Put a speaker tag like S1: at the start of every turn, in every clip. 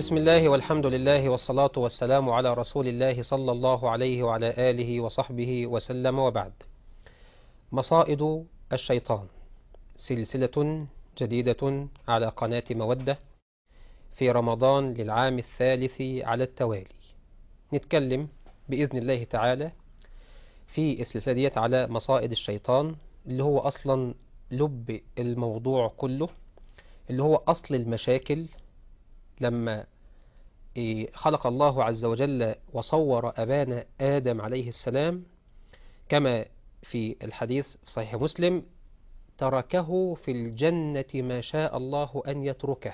S1: بسم الله والحمد لله والصلاة والسلام على رسول الله صلى الله عليه وعلى آله وصحبه وسلم وبعد مصائد الشيطان سلسلة جديدة على قناة مودة في رمضان للعام الثالث على التوالي نتكلم بإذن الله تعالى في السلسلة ديت على مصائد الشيطان اللي هو أصلا لب الموضوع كله اللي هو أصل المشاكل لما خلق الله عز وجل وصور أبانا آدم عليه السلام كما في الحديث في صحيح مسلم تركه في الجنة ما شاء الله أن يتركه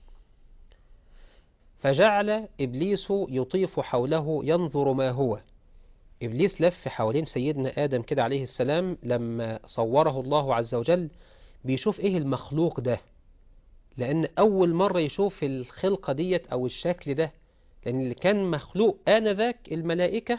S1: فجعل إبليس يطيف حوله ينظر ما هو إبليس لف حوالين سيدنا آدم كده عليه السلام لما صوره الله عز وجل بيشوف إيه المخلوق ده لأن أول مرة يشوف الخلقة ديت أو الشكل ده لأن اللي كان مخلوق آنذاك الملائكة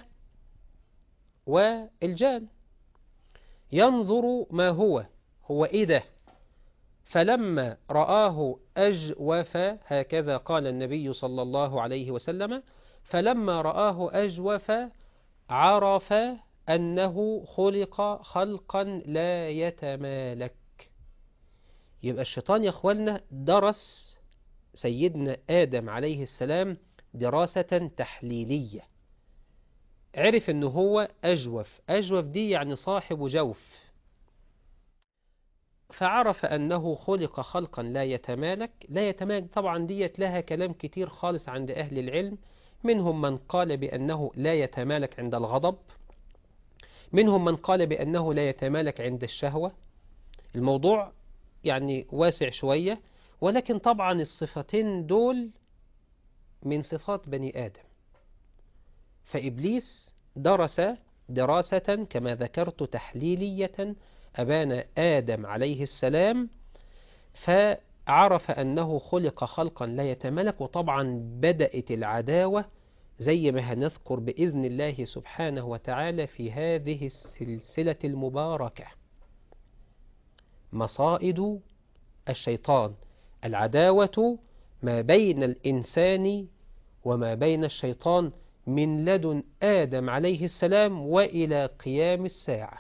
S1: والجان ينظر ما هو هو إيه ده فلما رآه أجوف هكذا قال النبي صلى الله عليه وسلم فلما رآه أجوف عرف أنه خلق خلقا لا يتمالك يبقى الشيطان يا أخوالنا درس سيدنا آدم عليه السلام دراسة تحليلية عرف أنه هو أجوف أجوف دي يعني صاحب جوف فعرف أنه خلق خلقا لا يتمالك لا يتمالك طبعا ديت لها كلام كتير خالص عند أهل العلم منهم من قال بأنه لا يتمالك عند الغضب منهم من قال بأنه لا يتمالك عند الشهوة الموضوع يعني واسع شوية ولكن طبعا الصفتين دول من صفات بني آدم فإبليس درس دراسة كما ذكرت تحليلية أبان آدم عليه السلام فعرف أنه خلق خلقا لا يتملك وطبعا بدأت العداوة زي ما هنذكر بإذن الله سبحانه وتعالى في هذه السلسلة المباركة مصائد الشيطان العداوة ما بين الإنسان وما بين الشيطان من لدن آدم عليه السلام وإلى قيام الساعة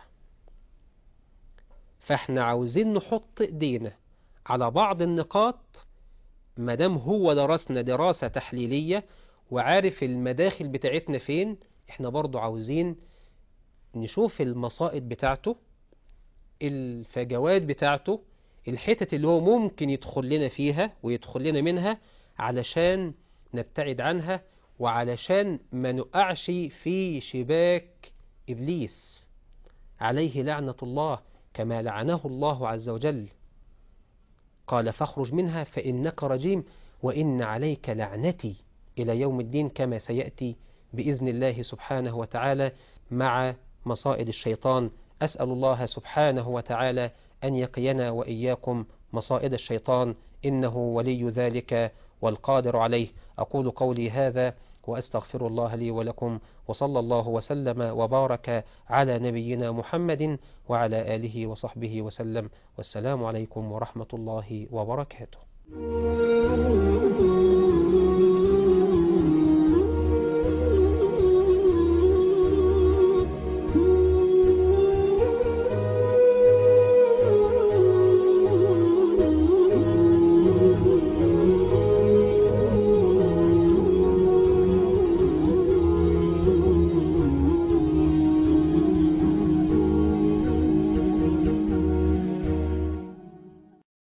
S1: فاحنا عاوزين نحط ايدينا على بعض النقاط مدام هو درسنا دراسة تحليلية وعارف المداخل بتاعتنا فين احنا برضو عاوزين نشوف المصائد بتاعته الفجوات بتاعته الحتت اللي هو ممكن يدخل لنا فيها ويدخل لنا منها علشان نبتعد عنها وعلشان ما نقعش في شباك إبليس عليه لعنة الله كما لعنه الله عز وجل قال فاخرج منها فإنك رجيم وإن عليك لعنتي إلى يوم الدين كما سيأتي بإذن الله سبحانه وتعالى مع مصائد الشيطان أسأل الله سبحانه وتعالى أن يقينا وإياكم مصائد الشيطان إنه ولي ذلك والقادر عليه أقول قولي هذا وأستغفر الله لي ولكم وصلى الله وسلم وبارك على نبينا محمد وعلى آله وصحبه وسلم والسلام عليكم ورحمة الله وبركاته